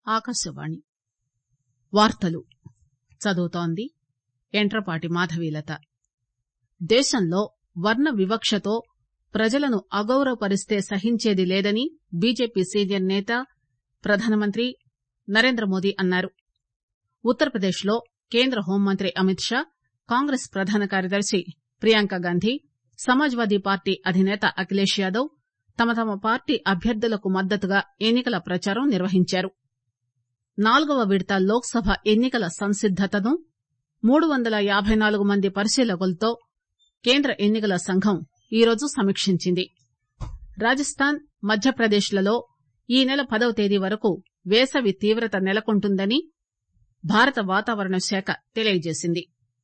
ఆకాశవాణి వార్తలు చదువుతోంది యంట్రపాటి మాధవీలత దేశంలో వర్ణ వివక్షతో ప్రజలను అగౌరవపరిస్తే సహించేది లేదని బీజేపీ సీనియర్ నేత ప్రధానమంత్రి నరేంద్రమోదీ అన్నారు ఉత్తరప్రదేశ్ లో కేంద్ర హోంమంత్రి అమిత్ షా కాంగ్రెస్ ప్రధాన కార్యదర్శి ప్రియాంకగాంధీ సమాజ్వాదీ పార్టీ అధినేత అఖిలేష్ యాదవ్ తమ తమ పార్టీ అభ్యర్థులకు మద్దతుగా ఎన్ని కల ప్రచారం నిర్వహించారు నాల్గవ విడత లోక్ సభ ఎన్ని కల సంసిద్దతను మూడు వందల యాబై నాలుగు మంది పరిశీలకులతో కేంద్ర ఎన్ని కల సంఘం ఈరోజు సమీక్షించింది రాజస్థాన్ మధ్యప్రదేశ్ లలో ఈ నెల పదవ తేదీ వరకు వేసవి తీవ్రత నెలకొంటుందని భారత వాతావరణ శాఖ తెలియజేసింది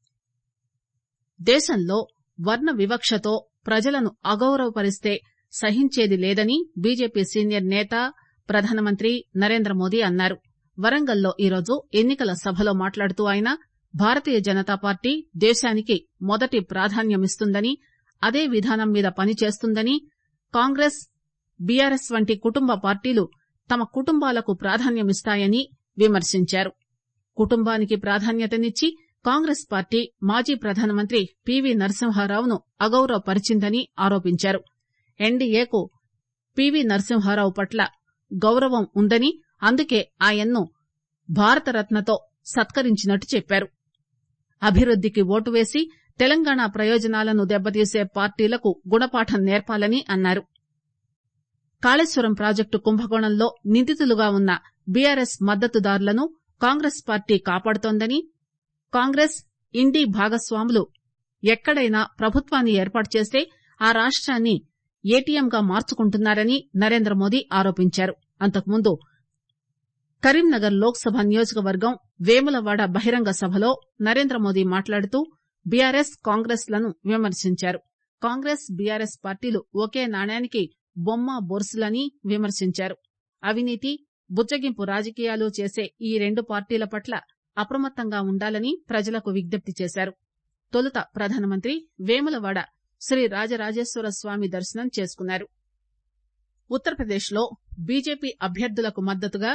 దేశంలో వర్ణ వివక్షతో ప్రజలను అగౌరవపరిస్తే సహించేది లేదని బీజేపీ సీనియర్ నేత ప్రధానమంత్రి నరేంద్రమోదీ అన్నారు వరంగల్లో ఈరోజు ఎన్ని కల సభలో మాట్లాడుతూ ఆయన భారతీయ జనతా పార్టీ దేశానికి మొదటి ప్రాధాన్యమిస్తుందని అదే విధానం మీద పనిచేస్తుందని కాంగ్రెస్ బీఆర్ఎస్ వంటి కుటుంబ పార్టీలు తమ కుటుంబాలకు ప్రాధాన్యమిస్తాయని విమర్శించారు కుటుంబానికి ప్రాధాన్యతనిచ్చి కాంగ్రెస్ పార్టీ మాజీ ప్రధానమంత్రి పీవీ నరసింహారావును అగౌరవపరిచిందని ఆరోపించారు ఎన్డీఏకు పీవీ నరసింహారావు పట్ల గౌరవం ఉందని అందుకే ఆయన్ను భారతరత్నతో సత్కరించినట్టు చెప్పారు అభివృద్దికి ఓటు వేసి తెలంగాణ ప్రయోజనాలను దెబ్బతీసే పార్టీలకు గుణపాఠం నేర్పాలని అన్నారు కాళేశ్వరం ప్రాజెక్టు కుంభకోణంలో నిందితులుగా ఉన్న బీఆర్ఎస్ మద్దతుదారులను కాంగ్రెస్ పార్టీ కాపాడుతోందని కాంగ్రెస్ ఇండీ భాగస్వాములు ఎక్కడైనా ప్రభుత్వాన్ని ఏర్పాటు చేస్తే ఆ రాష్టాన్ని ఏటీఎంగా మార్చుకుంటున్నారని నరేంద్రమోదీ ఆరోపించారు అంతకుముందు కరీంనగర్ లోక్ సభ నియోజకవర్గం వేములవాడ బహిరంగ సభలో నరేంద్రమోదీ మాట్లాడుతూ బీఆర్ఎస్ కాంగ్రెస్ లను విమర్శించారు కాంగ్రెస్ బీఆర్ఎస్ పార్టీలు ఒకే నాణ్యానికి బొమ్మ బొరుసులని విమర్శించారు అవినీతి బుచ్చగింపు రాజకీయాలు చేసే ఈ రెండు పార్టీల పట్ల అప్రమత్తంగా ఉండాలని ప్రజలకు విజ్ఞప్తి చేశారు తొలుత ప్రధానమంత్రి వేములవాడ శ్రీ రాజరాజేశ్వర స్వామి దర్శనం చేసుకున్నారు ఉత్తరప్రదేశ్ లో బీజేపీ అభ్యర్థులకు మద్దతుగా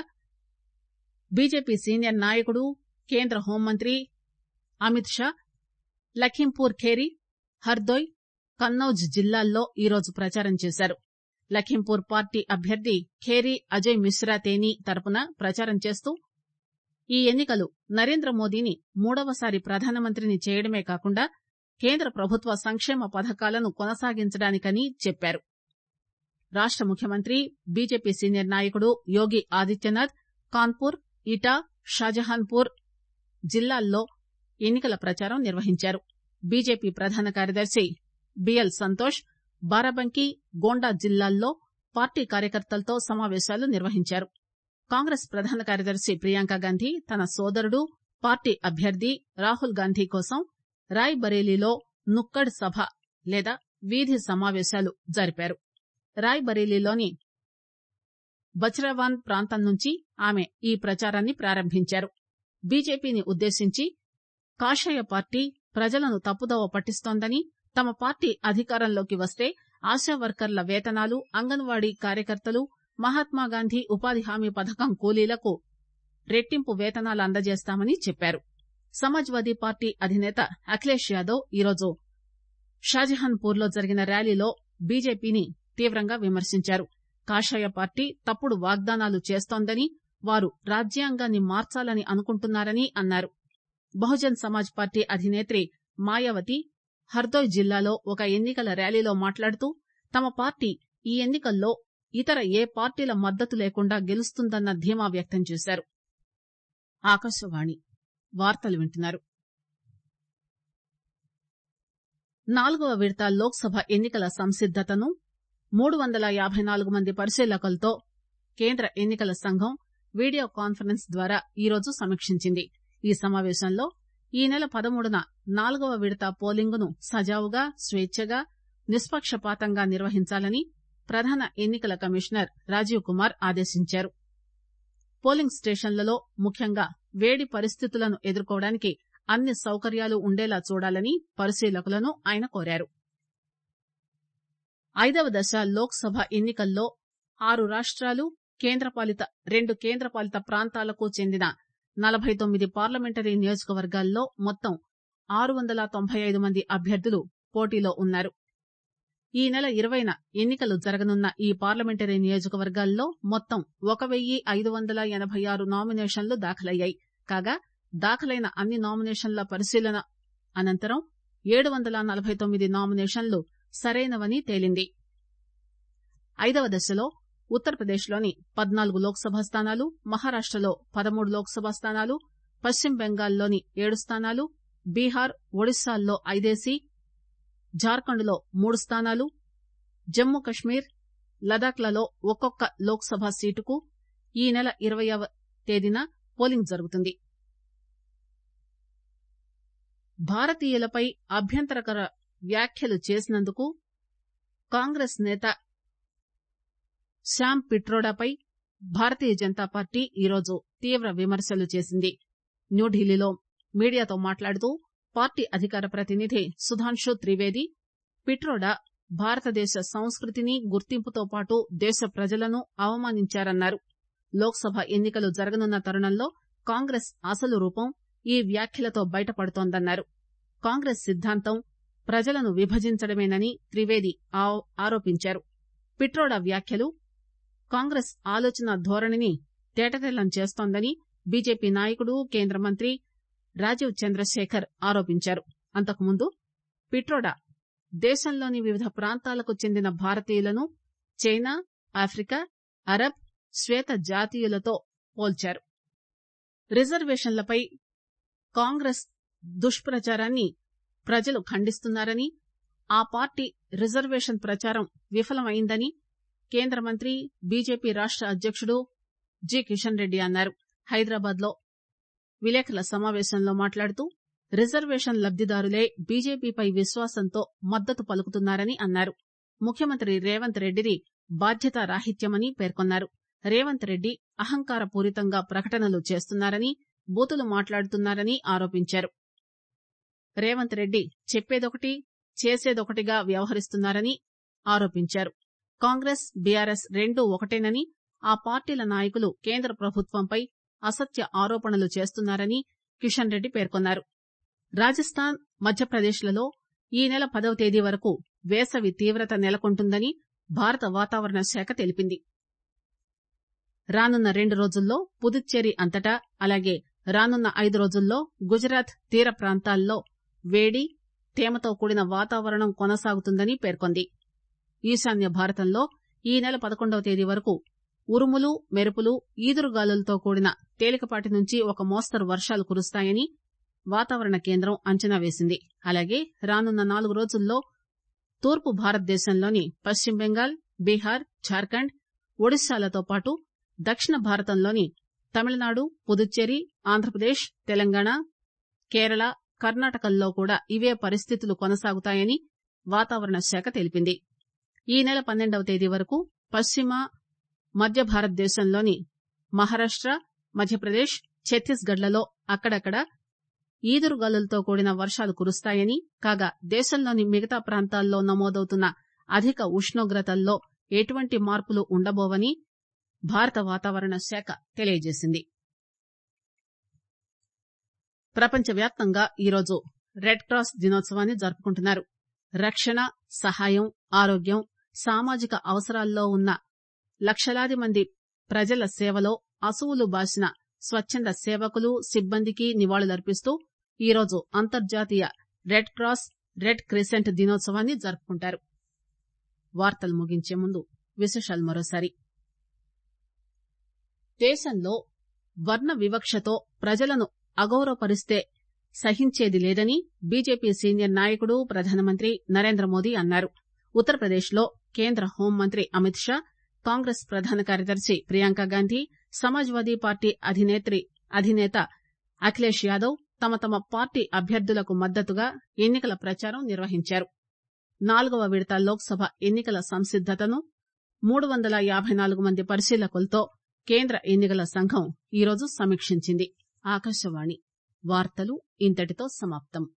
బీజేపీ సీనియర్ నాయకుడు కేంద్ర హోంమంత్రి అమిత్ షా లఖీంపూర్ ఖేరి హర్దోయ్ కన్నౌజ్ జిల్లాల్లో ఈరోజు ప్రచారం చేశారు లఖీంపూర్ పార్టీ అభ్యర్థి ఖేరి అజయ్ మిశ్రా తేనీ తరపున ప్రచారం చేస్తూ ఈ ఎన్నికలు నరేంద్రమోదీని మూడవసారి ప్రధానమంత్రిని చేయడమే కాకుండా కేంద్ర ప్రభుత్వ సంక్షేమ పథకాలను కొనసాగించడానికని చెప్పారు రాష్ట ముఖ్యమంత్రి బీజేపీ సీనియర్ నాయకుడు యోగి ఆదిత్యనాథ్ కాన్పూర్ ఇటా షాజహాన్పూర్ జిల్లాల్లో ఎన్నికల ప్రచారం నిర్వహించారు బీజేపీ ప్రధాన కార్యదర్శి బిఎల్ సంతోష్ బారాబంకీ గోండా జిల్లాల్లో పార్టీ కార్యకర్తలతో సమావేశాలు నిర్వహించారు కాంగ్రెస్ ప్రధాన కార్యదర్శి ప్రియాంక గాంధీ తన సోదరుడు పార్టీ అభ్యర్థి రాహుల్ గాంధీ కోసం రాయ్ బరేలీలో నుక్కడ్ సభ లేదా వీధి సమావేశాలు జరిపారు రాయ్ బరేలీలోని బచ్రవాన్ ప్రాంతం నుంచి ఆమె ఈ ప్రచారాన్ని ప్రారంభించారు బీజేపీని ఉద్దేశించి కాషాయ పార్టీ ప్రజలను తప్పుదోవ పట్టిస్తోందని తమ పార్టీ అధికారంలోకి వస్తే ఆశా వర్కర్ల వేతనాలు అంగన్వాడీ కార్యకర్తలు మహాత్మాగాంధీ ఉపాధి హామీ పథకం కూలీలకు రెట్టింపు వేతనాలు అందజేస్తామని చెప్పారు సమాజ్వాదీ పార్టీ అధినేత అఖిలేష్ యాదవ్ ఈరోజు షాజహాన్పూర్ లో జరిగిన ర్యాలీలో బీజేపీని తీవ్రంగా విమర్శించారు కాషాయ పార్టీ తప్పుడు వాగ్దానాలు చేస్తోందని వారు రాజ్యాంగాన్ని మార్చాలని అనుకుంటున్నారని అన్నారు బహుజన్ సమాజ్ పార్టీ అధినేత్రి మాయావతి హర్దోయ్ జిల్లాలో ఒక ఎన్నికల ర్యాలీలో మాట్లాడుతూ తమ పార్టీ ఈ ఎన్నికల్లో ఇతర ఏ పార్టీల మద్దతు లేకుండా గెలుస్తుందన్న ధీమా వ్యక్తం చేశారు ఆకాశవాణి వార్తలు వింటున్నారు నాలుగవ విడత లోక్ సభ ఎన్నికల సంసిద్దతను మూడు వందల యాబై నాలుగు మంది పరిశీలకులతో కేంద్ర ఎన్నికల సంఘం వీడియో కాన్ఫరెన్స్ ద్వారా ఈరోజు సమీక్షించింది ఈ సమావేశంలో ఈ నెల పదమూడున నాలుగవ విడత పోలింగ్ ను సజావుగా స్వేచ్చగా నిష్పక్షపాతంగా నిర్వహించాలని ప్రధాన ఎన్నికల కమిషనర్ రాజీవ్ కుమార్ ఆదేశించారు పోలింగ్ స్టేషన్లలో ముఖ్యంగా వేడి పరిస్థితులను ఎదుర్కోవడానికి అన్ని సౌకర్యాలు ఉండేలా చూడాలని పరిశీలకులను ఆయన కోరారు ఐదవ దశ లోక్ సభ ఎన్నికల్లో ఆరు రాష్టాలు కేంద్రపాలిత రెండు కేంద్రపాలిత ప్రాంతాలకు చెందిన నలబై తొమ్మిది పార్లమెంటరీ నియోజకవర్గాల్లో మొత్తం ఆరు వందల తొంభై ఐదు మంది అభ్యర్థులు పోటీలో ఉన్నారు ఈ నెల ఇరవైన ఎన్నికలు జరగనున్న ఈ పార్లమెంటరీ నియోజకవర్గాల్లో మొత్తం ఒక వెయ్యి ఐదు వందల ఎనబై ఆరు నామినేషన్లు దాఖలయ్యాయి కాగా దాఖలైన అన్ని నామినేషన్ల పరిశీలన అనంతరం ఏడు వందల నలబై తొమ్మిది నామినేషన్లు సరైనవని తేలింది ఐదవ దశలో ఉత్తరప్రదేశ్లోని పద్నాలుగు లోక్సభ స్థానాలు మహారాష్టలో పదమూడు లోక్సభ స్థానాలు పశ్చిమ బెంగాల్లోని ఏడు స్థానాలు బీహార్ ఒడిశాల్లో ఐదేసి జార్ఖండ్లో మూడు స్థానాలు జమ్మూ కశ్మీర్ లదాఖ్లలో ఒక్కొక్క లోక్సభ సీటుకు ఈ నెల ఇరవైవ తేదీన పోలింగ్ జరుగుతుంది భారతీయులపై అభ్యంతరకర వ్యాఖ్యలు చేసినందుకు కాంగ్రెస్ నేత శ్యామ్ పిట్రోడాపై భారతీయ జనతా పార్టీ ఈరోజు తీవ్ర విమర్శలు చేసింది న్యూఢిల్లీలో మీడియాతో మాట్లాడుతూ పార్టీ అధికార ప్రతినిధి సుధాంశు త్రివేది పిట్రోడా భారతదేశ సంస్కృతిని గుర్తింపుతో పాటు దేశ ప్రజలను అవమానించారన్నారు లోక్సభ ఎన్నికలు జరగనున్న తరుణంలో కాంగ్రెస్ అసలు రూపం ఈ వ్యాఖ్యలతో బయటపడుతోందన్నారు కాంగ్రెస్ సిద్దాంతం ప్రజలను విభజించడమేనని త్రివేది ఆరోపించారు పిట్రోడా వ్యాఖ్యలు కాంగ్రెస్ ఆలోచన ధోరణిని తేటతెల్లం చేస్తోందని బీజేపీ నాయకుడు కేంద్ర మంత్రి రాజీవ్ చంద్రశేఖర్ ఆరోపించారు అంతకుముందు పిట్రోడా దేశంలోని వివిధ ప్రాంతాలకు చెందిన భారతీయులను చైనా ఆఫ్రికా అరబ్ శ్వేత జాతీయులతో పోల్చారు రిజర్వేషన్లపై కాంగ్రెస్ దుష్ప్రచారాన్ని ప్రజలు ఖండిస్తున్నారని ఆ పార్టీ రిజర్వేషన్ ప్రచారం విఫలమైందని కేంద్ర మంత్రి బీజేపీ రాష్ట అధ్యకుడు జి కిషన్ రెడ్డి అన్నారు హైదరాబాద్ లో విలేకరుల సమావేశంలో మాట్లాడుతూ రిజర్వేషన్ లబ్దిదారులే బీజేపీపై విశ్వాసంతో మద్దతు పలుకుతున్నారని అన్నారు ముఖ్యమంత్రి రేవంత్ రెడ్డిది బాధ్యతారాహిత్యమని పేర్కొన్నారు రేవంత్ రెడ్డి అహంకారపూరితంగా ప్రకటనలు చేస్తున్నారని బూతులు మాట్లాడుతున్నారని ఆరోపించారు రేవంత్ రెడ్డి చెప్పేదొకటి చేసేదొకటిగా వ్యవహరిస్తున్నారని ఆరోపించారు కాంగ్రెస్ బీఆర్ఎస్ రెండూ ఒకటేనని ఆ పార్టీల నాయకులు కేంద్ర ప్రభుత్వంపై అసత్య ఆరోపణలు చేస్తున్నారని కిషన్ రెడ్డి పేర్కొన్నారు రాజస్థాన్ మధ్యప్రదేశ్లలో ఈ నెల పదవ తేదీ వరకు వేసవి తీవ్రత నెలకొంటుందని భారత వాతావరణ శాఖ తెలిపింది రానున్న రెండు రోజుల్లో పుదుచ్చేరి అంతటా అలాగే రానున్న ఐదు రోజుల్లో గుజరాత్ తీర ప్రాంతాల్లో వేడి తేమతో కూడిన వాతావరణం కొనసాగుతుందని పేర్కొంది ఈశాన్య భారతంలో ఈ నెల పదకొండవ తేదీ వరకు ఉరుములు మెరుపులు ఈదురుగాలులతో కూడిన తేలికపాటి నుంచి ఒక మోస్తరు వర్షాలు కురుస్తాయని వాతావరణ కేంద్రం అంచనా వేసింది అలాగే రానున్న నాలుగు రోజుల్లో తూర్పు భారతదేశంలోని పశ్చిమ బెంగాల్ బీహార్ ఝార్ఖండ్ ఒడిశాలతో పాటు దక్షిణ భారతంలోని తమిళనాడు పుదుచ్చేరి ఆంధ్రప్రదేశ్ తెలంగాణ కేరళ కర్ణాటకల్లో కూడా ఇవే పరిస్థితులు కొనసాగుతాయని వాతావరణ శాఖ తెలిపింది ఈ నెల పన్నెండవ తేదీ వరకు పశ్చిమ మధ్య భారతదేశంలోని మహారాష్ట మధ్యప్రదేశ్ ఛత్తీస్గఢ్లలో అక్కడక్కడ ఈదురుగాలులతో కూడిన వర్షాలు కురుస్తాయని కాగా దేశంలోని మిగతా ప్రాంతాల్లో నమోదవుతున్న అధిక ఉష్ణోగ్రతల్లో ఎటువంటి మార్పులు ఉండబోవని భారత వాతావరణ శాఖ తెలియజేసింది ప్రపంచవ్యాప్తంగా ఈరోజు రెడ్ క్రాస్ దినోత్సవాన్ని జరుపుకుంటున్నారు రక్షణ సహాయం ఆరోగ్యం సామాజిక అవసరాల్లో ఉన్న లక్షలాది మంది ప్రజల సేవలో అసువులు బాసిన స్వచ్చంద సేవకులు సిబ్బందికి నివాళులర్పిస్తూ ఈరోజు అంతర్జాతీయ రెడ్ క్రాస్ రెడ్ క్రిసెంట్ దినోత్సవాన్ని జరుపుకుంటారు వార్తలు ముగించే ముందు విశేషాలు మరోసారి దేశంలో వర్ణ వివక్షతో ప్రజలను అగౌరవపరిస్తే సహించేది లేదని బీజేపీ సీనియర్ నాయకుడు ప్రధానమంత్రి నరేంద్ర మోదీ అన్నారు ఉత్తరప్రదేశ్ లో కేంద్ర హోంమంత్రి అమిత్ షా కాంగ్రెస్ ప్రధాన కార్యదర్శి ప్రియాంక గాంధీ సమాజ్వాదీ పార్టీ అధినేత అఖిలేష్ యాదవ్ తమ తమ పార్టీ అభ్యర్థులకు మద్దతుగా ఎన్నికల ప్రచారం నిర్వహించారు నాలుగవ విడత లోక్సభ ఎన్నికల సంసిద్దతను మూడు వందల యాబై నాలుగు మంది పరిశీలకులతో కేంద్ర ఎన్నికల సంఘం ఈరోజు సమీక్షించింది ఆకాశవాణి వార్తలు ఇంతటితో సమాప్తం